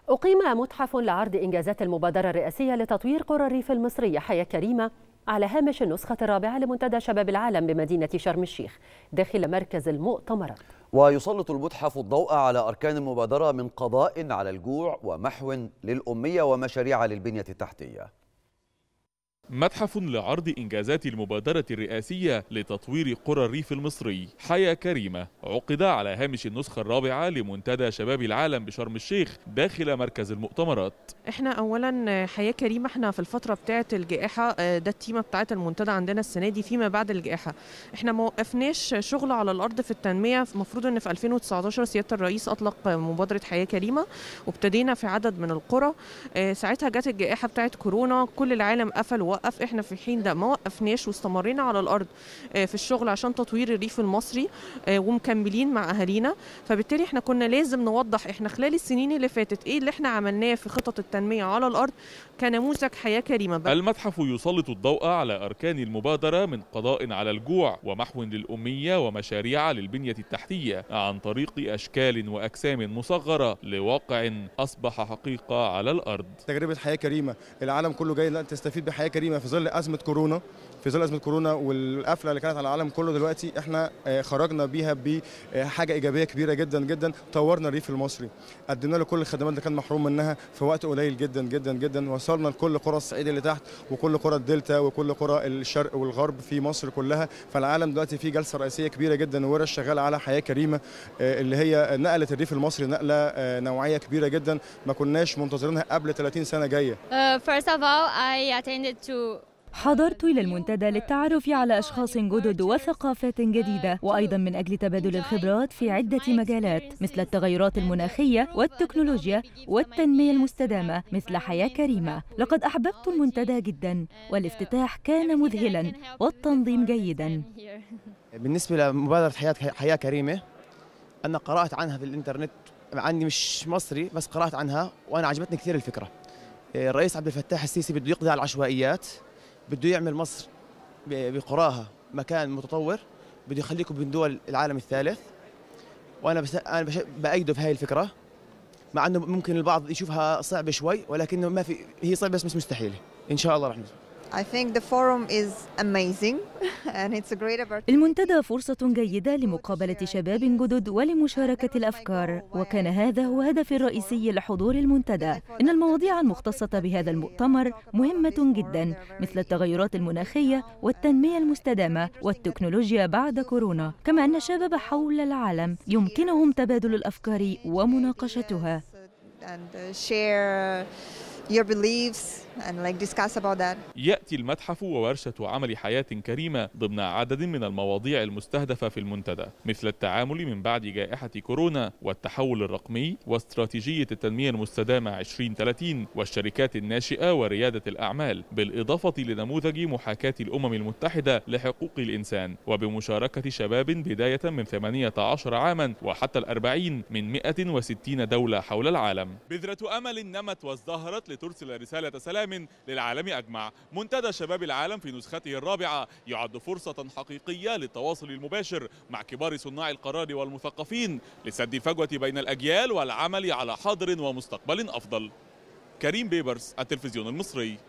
أقيم متحف لعرض إنجازات المبادرة الرئاسية لتطوير قرى الريف المصري حياة كريمة على هامش النسخة الرابعة لمنتدى شباب العالم بمدينة شرم الشيخ داخل مركز المؤتمرات ويسلط المتحف الضوء على أركان المبادرة من قضاء على الجوع ومحو للأمية ومشاريع للبنية التحتية متحف لعرض إنجازات المبادرة الرئاسية لتطوير قرى الريف المصري حياة كريمة عقد على هامش النسخة الرابعة لمنتدى شباب العالم بشرم الشيخ داخل مركز المؤتمرات احنا اولا حياه كريمه احنا في الفتره بتاعه الجائحه ده التيمه بتاعه المنتدى عندنا السنه دي فيما بعد الجائحه احنا ما وقفناش شغل على الارض في التنميه المفروض ان في 2019 سياده الرئيس اطلق مبادره حياه كريمه وابتدينا في عدد من القرى ساعتها جت الجائحه بتاعه كورونا كل العالم قفل ووقف احنا في الحين ده ما وقفناش واستمرينا على الارض في الشغل عشان تطوير الريف المصري ومكملين مع اهالينا فبالتالي احنا كنا لازم نوضح احنا خلال السنين اللي فاتت ايه اللي احنا عملناه في خطط التنمية على الأرض كنموذج حياة كريمة بقى. المتحف يسلط الضوء على أركان المبادرة من قضاء على الجوع ومحو للأمية ومشاريع للبنية التحتية عن طريق أشكال وأجسام مصغرة لواقع أصبح حقيقة على الأرض تجربة حياة كريمة العالم كله جاي تستفيد بحياة كريمة في ظل أزمة كورونا في ظل أزمة كورونا والقفلة اللي كانت على العالم كله دلوقتي احنا خرجنا بيها بحاجة إيجابية كبيرة جدا جدا طورنا الريف المصري قدمنا له كل الخدمات اللي كان محروم منها في وقت قليل جدا جدا جدا وصلنا لكل قرى الصعيد اللي تحت وكل قرى الدلتا وكل قرى الشرق والغرب في مصر كلها فالعالم دلوقتي في جلسه رئيسيه كبيره جدا وورش شغاله على حياه كريمه اللي هي نقلت الريف المصري نقله نوعيه كبيره جدا ما كناش منتظرينها قبل 30 سنه جايه. Uh, first of all, I attended to حضرت إلى المنتدى للتعرف على أشخاص جدد وثقافات جديدة وأيضا من أجل تبادل الخبرات في عدة مجالات مثل التغيرات المناخية والتكنولوجيا والتنمية المستدامة مثل حياة كريمة لقد أحببت المنتدى جدا والافتتاح كان مذهلا والتنظيم جيدا بالنسبة لمبادرة حياة حياة كريمة أنا قرأت عنها في الإنترنت عني مش مصري بس قرأت عنها وأنا عجبتني كثير الفكرة الرئيس عبد الفتاح السيسي بده يقضي على العشوائيات بده يعمل مصر بقراها مكان متطور بده يخليكم من دول العالم الثالث وانا بس انا بش... بايده في هاي الفكره مع انه ممكن البعض يشوفها صعبه شوي ولكنه ما في هي صعبه بس مش مستحيله ان شاء الله رح نفوز I think the forum is amazing and it's a great opportunity. المنتدى فرصة جيدة لمقابلة شباب جدد ولمشاركة الأفكار وكان هذا هو هدف الرئيسي لحضور المنتدى إن المواضيع المختصة بهذا المؤتمر مهمة جدا مثل التغيرات المناخية والتنمية المستدامة والتكنولوجيا بعد كورونا كما أن الشباب حول العالم يمكنهم تبادل الأفكار ومناقشتها and share your beliefs and like discuss about that. يأتي المتحف وورشة عمل حياة كريمة ضمن عدد من المواضيع المستهدفة في المنتدى مثل التعامل من بعد جائحة كورونا والتحول الرقمي واستراتيجية التنمية المستدامة 2030 والشركات الناشئة وريادة الأعمال بالإضافة لنموذج محاكاة الأمم المتحدة لحقوق الإنسان وبمشاركة شباب بداية من 18 عاما وحتى الأربعين من 160 دولة حول العالم بذرة أمل نمت وازدهرت لترسل رسالة سلام للعالم أجمع منتدى شباب العالم في نسخته الرابعة يعد فرصة حقيقية للتواصل المباشر مع كبار صناع القرار والمثقفين لسد الفجوة بين الأجيال والعمل على حاضر ومستقبل أفضل كريم بيبرس التلفزيون المصري